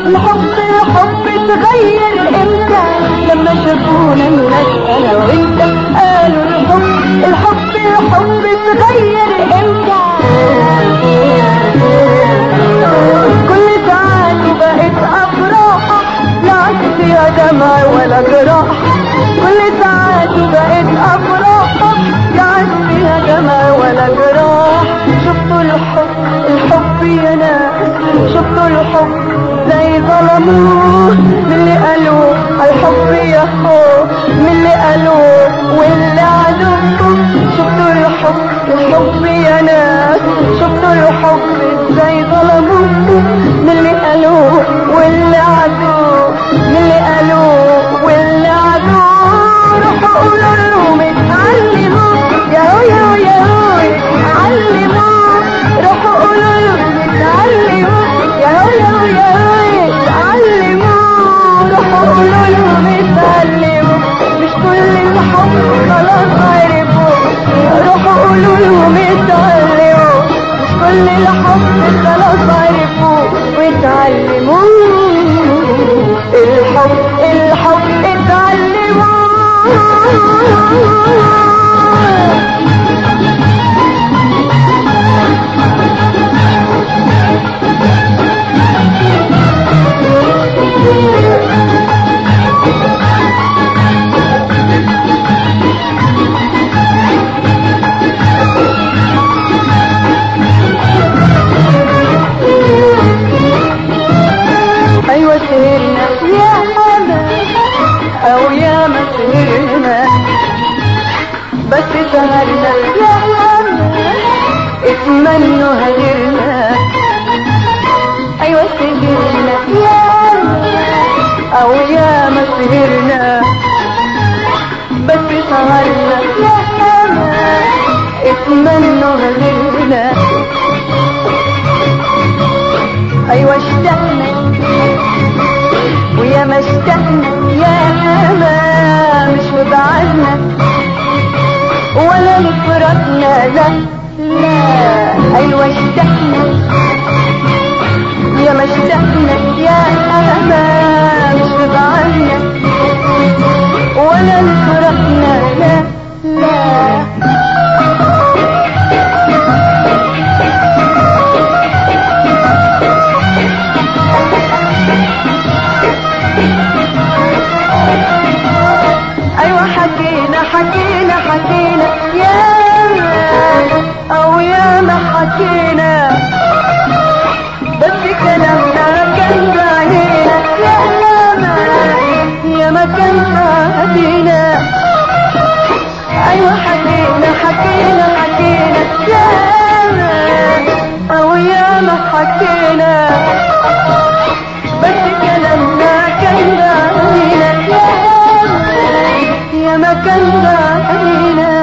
الحب الحب اتغير امتى لما شافونا الناس انا وانت قالوا الحب الحب الحب اتغير امتى كل ساعات بقت افراح لا عاد فيها دمع ولا جراح كل ساعات بقت افراح لا عاد فيها دمع ولا جراح شفتوا الحب الحب يا ناس شفتوا الحب زي ظلموه من اللي قالوا الحب يا هو من اللي قالوا واللي عدوكم شفتوا الحب الحب يا ناس شفتوا الحب ازاي ظلموكم من اللي قالوا واللي عدو من اللي قالوا واللي عدو روحوا قولوا لهم اتعلموا يا هو يا هو يا هو اتعلموا روحوا قولوا لهم اتعلموا يا هو يا هو يا هو اتعلموا روحوا قولوا لهم اتعلموا مش كل الحب خلاص عرفوا روحوا قولوا لهم اتعلموا مش كل الحب خلاص عرفوا واتعلموا الحب الحب اتعلموا ايوه سهرنا يا اما او يا ما سهرنا بس سهرنا يا اما اتمنوا هجرنا ايوه سهرنا يا اما او يا ما سهرنا بس سهرنا يا اما اتمنوا هجرنا ايوه اشتقنا ويا ما اشتقنا يا ما مش وبعدنا ولا نفرقنا لا لا ايوه اشتقنا يا ما اشتقنا يا ما مش وبعدنا ولا نفرقنا لا لا ايوه حكينا حكينا حكينا يا او يا ما حكينا بس كلامنا كان بعينا يا ما يا ما كان بعدينا ايوه حكينا حكينا حكينا يا او يا ما حكينا بس كلامنا كان بعينا يا يا ما كان بعينا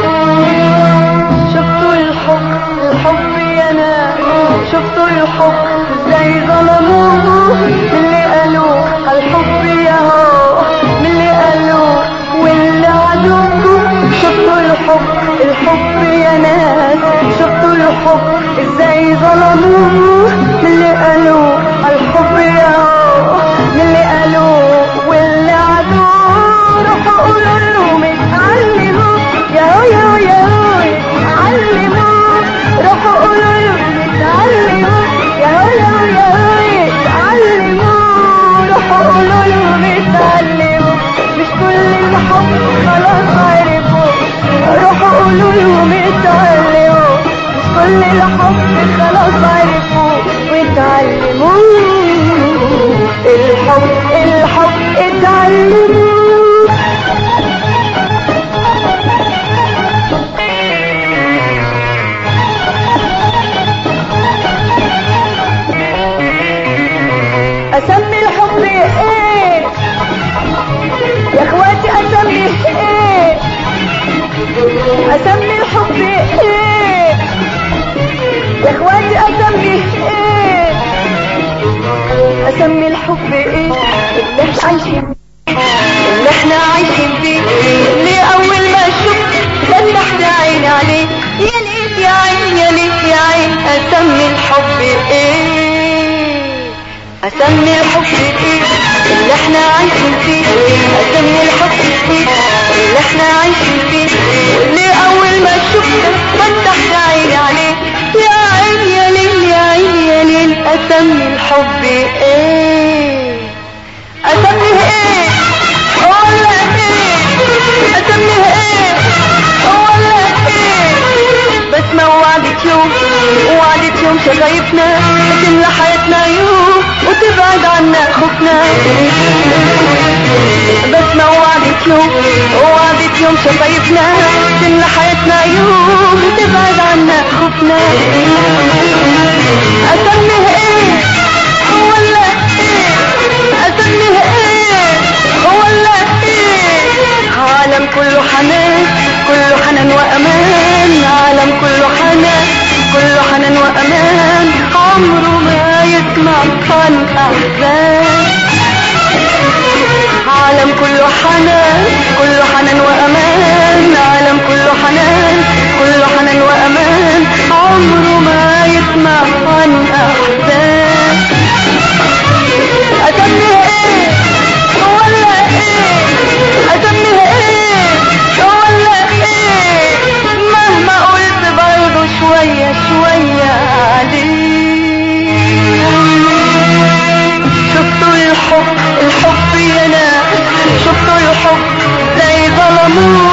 شفتوا الحب الحب يا ناس شفتوا الحب ازاي ظلموه من اللي قالوا الحب يا هو من اللي قالوا واللي عدوكم شفتوا الحب الحب يا ناس شفتوا الحب ازاي ظلموه من اللي قالوا الحب يا هو من اللي قالوا واللي عدوه روحوا قولوا لهم اتعلموا يا هو يا هو يا هو اتعلموا روحوا قولوا لهم اتعلموا يا هو يا هو يا هو اتعلموا روحوا قولوا لهم اتعلموا مش كل الحب خلاص عرفوا روحوا قولوا لهم اتعلموا مش كل الحب خلاص عرفوا واتعلموا الحب الحب اتعلموا اسمي الحب ايه يا اخواتي اسمي ايه اسمي الحب ايه يا اخواتي اسمي ايه اسمي الحب ايه اللي احنا عايشين اللي احنا عايشين فيه اللي اول ما شفت فتحت عيني عليه يا ليت يا عين يا ليت يا عين اسمي الحب ايه اسمي الحب ايه اللي احنا عايشين فيه اسمي الحب ايه اللي احنا عايشين فيه واللي اول ما شفته فتحت عيني عليه يا عيني يا ليل يا عيني يا ليل اسمي الحب ايه اسميه ايه ولا ايه اسميه ايه ولا ايه بس ما وعدت يوم وعدت يوم شفايفنا تملى حياتنا يوم وتبعد عنا خوفنا بس ما وعدت يوم وعدت يوم شفايفنا تملى حياتنا يوم وتبعد عنا خوفنا اسميه ايه ولا ايه اسميه ايه ولا ايه عالم كله حنان كله حنان وامان عالم كله حنان كله حنان وامان عمره ما يسمع عن احزان عالم كله حنان كله حنان وامان عالم كله حنان كله حنان وامان عمره ما يسمع عن احزان اسميه ايه ولا ايه اسميه ايه ولا ايه مهما قلت برضه شوية شوية عليه شفتوا الحب الحب يا ناس شفتوا الحب زي ظلموه